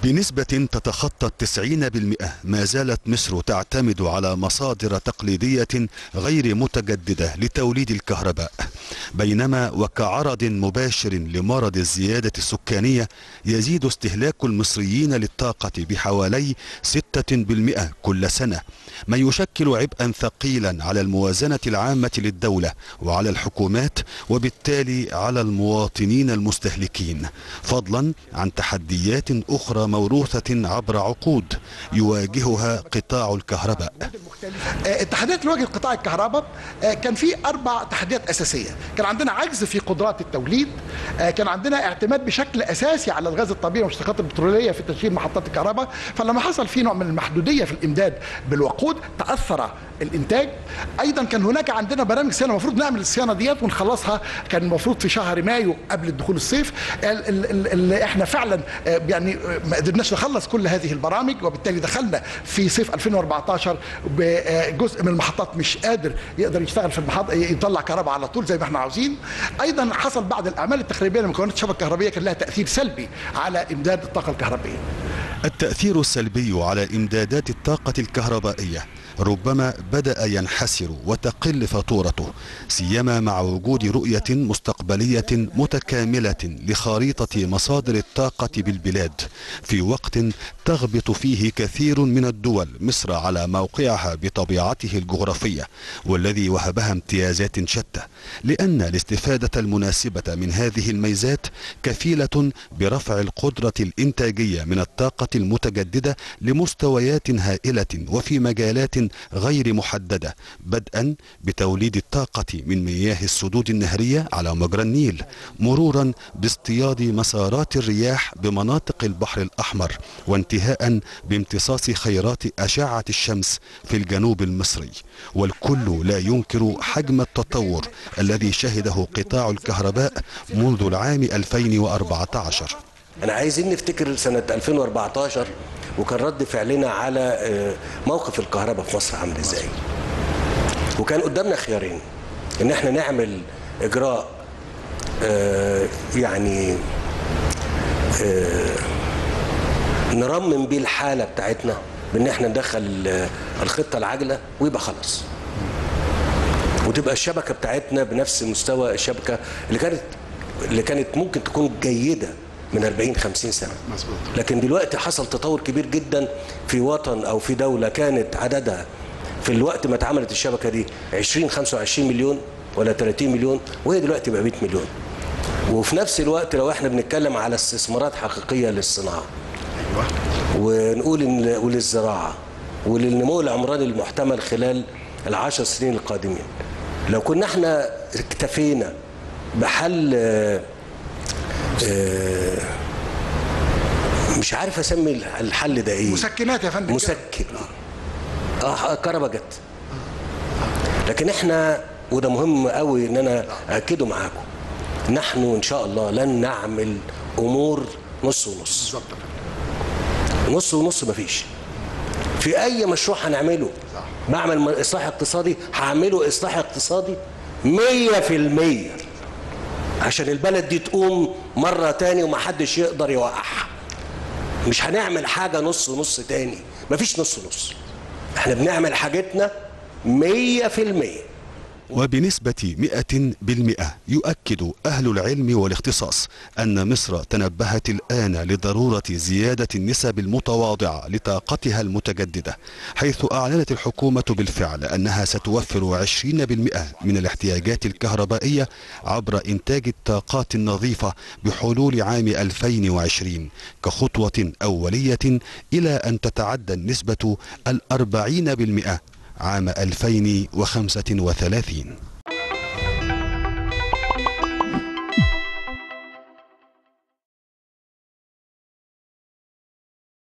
بنسبة تتخطى التسعين بالمئة ما زالت مصر تعتمد على مصادر تقليدية غير متجددة لتوليد الكهرباء بينما وكعرض مباشر لمرض الزيادة السكانية يزيد استهلاك المصريين للطاقة بحوالي ستة بالمئة كل سنة ما يشكل عبئا ثقيلا على الموازنة العامة للدولة وعلى الحكومات وبالتالي على المواطنين المستهلكين فضلا عن تحديات أخرى موروثة عبر عقود يواجهها قطاع الكهرباء آه، التحديات اللي واجهت قطاع الكهرباء آه، كان في اربع تحديات اساسيه كان عندنا عجز في قدرات التوليد آه، كان عندنا اعتماد بشكل اساسي على الغاز الطبيعي والمشتقات البتروليه في تشغيل محطات الكهرباء فلما حصل في نوع من المحدوديه في الامداد بالوقود تاثر الانتاج ايضا كان هناك عندنا برامج صيانه المفروض نعمل الصيانه ديت ونخلصها كان المفروض في شهر مايو قبل الدخول الصيف ال- ال- ال- اللي احنا فعلا آه، يعني آه، ما قدرناش نخلص كل هذه البرامج وبالتالي دخلنا في صيف 2014 بجزء من المحطات مش قادر يقدر يشتغل في المحطه يطلع كهرباء على طول زي ما احنا عاوزين ايضا حصل بعض الاعمال التخريبيه لمكونات الشبكه الكهربائيه كان لها تاثير سلبي على امداد الطاقه الكهربائيه التأثير السلبي على إمدادات الطاقة الكهربائية ربما بدأ ينحسر وتقل فاتورته سيما مع وجود رؤية مستقبلية متكاملة لخريطة مصادر الطاقة بالبلاد في وقت تغبط فيه كثير من الدول مصر على موقعها بطبيعته الجغرافية والذي وهبها امتيازات شتى لأن الاستفادة المناسبة من هذه الميزات كفيلة برفع القدرة الإنتاجية من الطاقة المتجددة لمستويات هائلة وفي مجالات غير محددة بدءا بتوليد الطاقة من مياه السدود النهرية على مجرى النيل مرورا باصطياد مسارات الرياح بمناطق البحر الأحمر وانتهاء بامتصاص خيرات أشعة الشمس في الجنوب المصري والكل لا ينكر حجم التطور الذي شهده قطاع الكهرباء منذ العام 2014 انا عايزين نفتكر سنه 2014 وكان رد فعلنا على آه، موقف الكهرباء في مصر عامل ازاي وكان قدامنا خيارين ان احنا نعمل اجراء آه، يعني آه، نرمم بيه الحاله بتاعتنا بان احنا ندخل آه، الخطه العاجله ويبقى خلاص وتبقى الشبكه بتاعتنا بنفس مستوى الشبكه اللي كانت اللي كانت ممكن تكون جيده من 40 50 سنه مظبوط. لكن دلوقتي حصل تطور كبير جدا في وطن او في دوله كانت عددها في الوقت ما اتعملت الشبكه دي 20 25 مليون ولا 30 مليون وهي دلوقتي بقى 100 مليون وفي نفس الوقت لو احنا بنتكلم على استثمارات حقيقيه للصناعه ونقول إن وللزراعه وللنمو العمراني المحتمل خلال العشر سنين القادمين لو كنا احنا اكتفينا بحل آه، آه، مش عارف اسمي الحل ده ايه مسكنات يا فندم مسكن اه كهرباء جت لكن احنا وده مهم قوي ان انا اكده معاكم نحن ان شاء الله لن نعمل امور نص ونص بالظبط يا فندم. نص ونص مفيش في اي مشروع هنعمله بعمل م- اصلاح اقتصادي هعمله اصلاح اقتصادي مية في المية عشان البلد دي تقوم مرة تاني ومحدش يقدر يوقعها مش هنعمل حاجة نص نص تاني مفيش نص نص احنا بنعمل حاجتنا مية في المية وبنسبة مئة بالمئة يؤكد أهل العلم والاختصاص أن مصر تنبهت الآن لضرورة زيادة النسب المتواضعة لطاقتها المتجددة حيث أعلنت الحكومة بالفعل أنها ستوفر 20% من الاحتياجات الكهربائية عبر إنتاج الطاقات النظيفة بحلول عام 2020 كخطوة أولية إلى أن تتعدى النسبة الأربعين بالمئة عام 2035